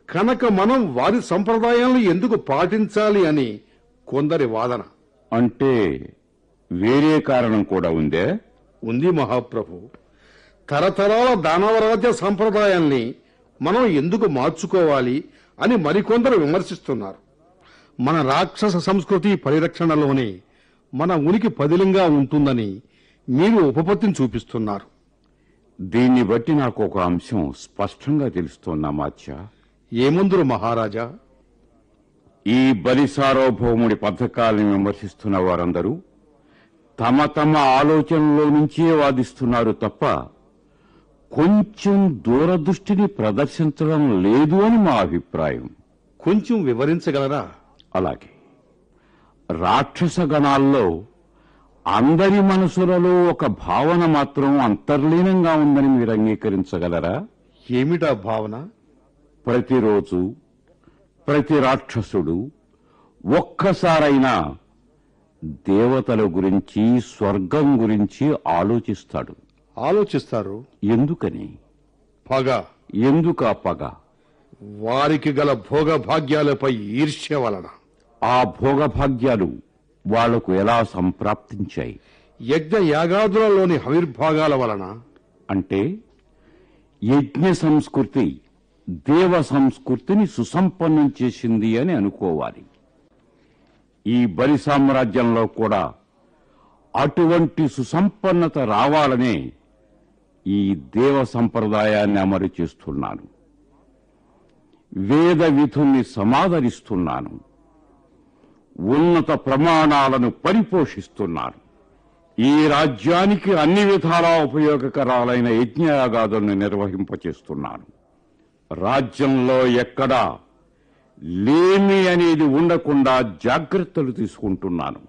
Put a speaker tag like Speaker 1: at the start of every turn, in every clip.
Speaker 1: కనుక మనం వారి సంప్రదాయాలను ఎందుకు పాటించాలి అని కొందరి వాదన
Speaker 2: అంటే వేరే కారణం కూడా ఉందే
Speaker 1: ఉంది మహాప్రభు తరతరాల దానవరాజ్య సంప్రదాయాల్ని మనం ఎందుకు మార్చుకోవాలి అని మరికొందరు విమర్శిస్తున్నారు మన రాక్షస సంస్కృతి పరిరక్షణలోనే మన ఉనికి పదిలంగా ఉంటుందని మీరు ఉపపత్తిని చూపిస్తున్నారు
Speaker 2: దీన్ని బట్టి నాకు ఒక అంశం స్పష్టంగా తెలుస్తోంది మాత్య
Speaker 1: ఏముందురు మహారాజా
Speaker 2: ఈ బలి సార్వభౌముడి పథకాలను విమర్శిస్తున్న వారందరూ తమ తమ ఆలోచనలో నుంచే వాదిస్తున్నారు తప్ప కొంచెం దూరదృష్టిని ప్రదర్శించడం లేదు అని మా అభిప్రాయం
Speaker 1: కొంచెం వివరించగలరా
Speaker 2: అలాగే రాక్షస గణాల్లో అందరి మనసులలో ఒక భావన మాత్రం అంతర్లీనంగా ఉందని మీరు అంగీకరించగలరా
Speaker 1: ఏమిటా భావన
Speaker 2: ప్రతిరోజు ప్రతి రాక్షసుడు ఒక్కసారైనా దేవతల గురించి స్వర్గం గురించి ఆలోచిస్తాడు
Speaker 1: ఆలోచిస్తారు
Speaker 2: ఎందుకని
Speaker 1: పగ
Speaker 2: ఎందుకు ఆ పగ
Speaker 1: వారికి గల భోగభాగ్యాలపై ఈర్ష్య వలన
Speaker 2: ఆ భోగభాగ్యాలు వాళ్లకు ఎలా సంప్రాప్తించాయి
Speaker 1: యజ్ఞ యాగాదులలోని హవిర్భాగాల వలన
Speaker 2: అంటే యజ్ఞ సంస్కృతి దేవ సంస్కృతిని సుసంపన్నం చేసింది అని అనుకోవాలి ఈ బలి సామ్రాజ్యంలో కూడా అటువంటి సుసంపన్నత రావాలనే ఈ దేవ సంప్రదాయాన్ని అమలు చేస్తున్నాను వేద విధుల్ని సమాదరిస్తున్నాను ఉన్నత ప్రమాణాలను పరిపోషిస్తున్నాను ఈ రాజ్యానికి అన్ని విధాలా ఉపయోగకరాలైన యజ్ఞయాగాదుల్ని నిర్వహింపచేస్తున్నాను రాజ్యంలో ఎక్కడా లేమి అనేది ఉండకుండా జాగ్రత్తలు తీసుకుంటున్నాను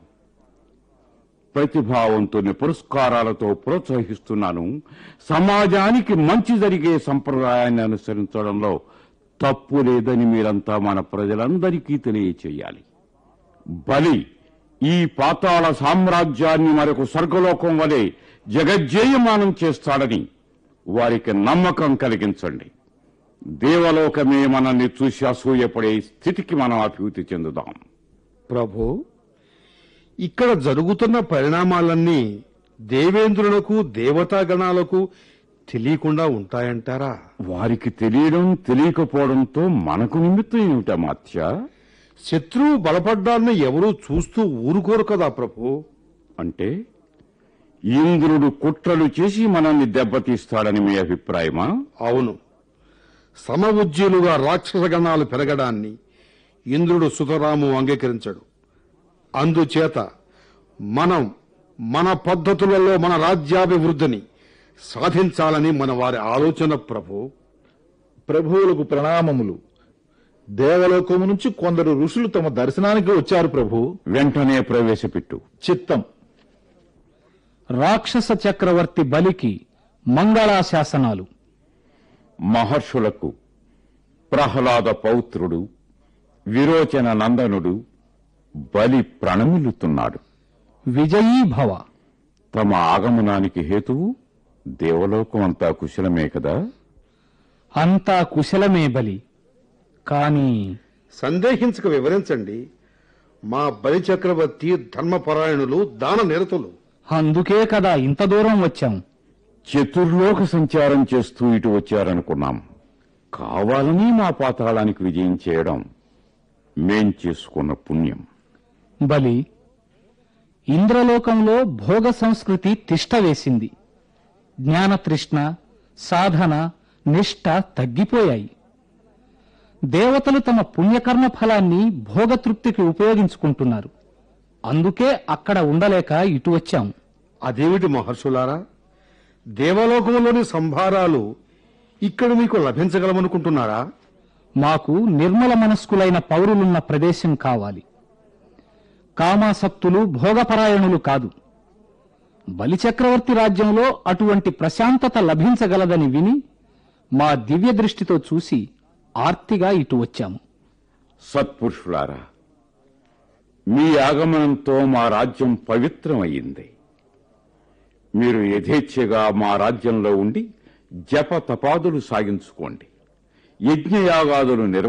Speaker 2: ప్రతిభావంతుని పురస్కారాలతో ప్రోత్సహిస్తున్నాను సమాజానికి మంచి జరిగే సంప్రదాయాన్ని అనుసరించడంలో తప్పు లేదని మీరంతా మన ప్రజలందరికీ తెలియచేయాలి బలి ఈ పాతాళ సామ్రాజ్యాన్ని మరొక స్వర్గలోకం వలె జగజ్జేయమానం చేస్తాడని వారికి నమ్మకం కలిగించండి దేవలోకమే మనల్ని చూసి అసూయపడే స్థితికి మనం అభివృద్ధి చెందుదాం
Speaker 1: ప్రభు ఇక్కడ జరుగుతున్న పరిణామాలన్నీ దేవేంద్రులకు దేవతాగణాలకు తెలియకుండా ఉంటాయంటారా
Speaker 2: వారికి తెలియడం తెలియకపోవడంతో మనకు నిమిత్తం ఏమిటా మాత్య
Speaker 1: శత్రువు బలపడ్డాన్ని ఎవరూ చూస్తూ ఊరుకోరు కదా ప్రభు
Speaker 2: అంటే ఇంద్రుడు కుట్రలు చేసి మనల్ని దెబ్బతీస్తాడని మీ అభిప్రాయమా
Speaker 1: అవును సమవుజ్యులుగా రాక్షస గణాలు పెరగడాన్ని ఇంద్రుడు సుతరాము అంగీకరించడు అందుచేత మనం మన పద్ధతులలో మన రాజ్యాభివృద్ధిని సాధించాలని మన వారి ఆలోచన ప్రభు
Speaker 3: ప్రభువులకు ప్రణామములు దేవలోకము నుంచి కొందరు ఋషులు తమ దర్శనానికి వచ్చారు ప్రభు
Speaker 2: వెంటనే ప్రవేశపెట్టు
Speaker 3: చిత్తం
Speaker 4: రాక్షస చక్రవర్తి బలికి మంగళాశాసనాలు
Speaker 2: మహర్షులకు ప్రహ్లాద పౌత్రుడు విరోచన నందనుడు బలి ప్రణమిల్లుతున్నాడు
Speaker 4: విజయీ భవ
Speaker 2: తమ ఆగమనానికి హేతువు దేవలోకం అంతా కుశలమే కదా
Speaker 4: అంతా కుశలమే బలి కాని
Speaker 1: సందేహించక వివరించండి మా బలి చక్రవర్తి ధర్మపరాయణులు దాన నిరతులు
Speaker 4: అందుకే కదా ఇంత దూరం వచ్చాం
Speaker 2: చతుర్లోక సంచారం చేస్తూ ఇటు వచ్చారనుకున్నాం కావాలని మా పాతాళానికి విజయం చేయడం మేం చేసుకున్న పుణ్యం
Speaker 4: బలి ఇంద్రలోకంలో భోగ సంస్కృతి తిష్ట వేసింది జ్ఞానతృష్ణ సాధన నిష్ఠ తగ్గిపోయాయి దేవతలు తమ పుణ్యకర్మ ఫలాన్ని భోగతృప్తికి ఉపయోగించుకుంటున్నారు అందుకే అక్కడ ఉండలేక ఇటు వచ్చాం
Speaker 1: అదేమిటి మహర్షులారా దేవలోకంలోని సంభారాలు ఇక్కడ మీకు లభించగలమనుకుంటున్నారా
Speaker 4: మాకు నిర్మల మనస్కులైన పౌరులున్న ప్రదేశం కావాలి కామాసక్తులు భోగపరాయణులు కాదు బలిచక్రవర్తి రాజ్యంలో అటువంటి ప్రశాంతత లభించగలదని విని మా దివ్య దృష్టితో చూసి ఆర్తిగా ఇటు వచ్చాము
Speaker 2: సత్పురుషులారా మీ ఆగమనంతో మా రాజ్యం పవిత్రమయ్యింది మీరు యథేచ్ఛగా మా రాజ్యంలో ఉండి జప తపాదులు సాగించుకోండి యజ్ఞయాగాదులు నిర్వ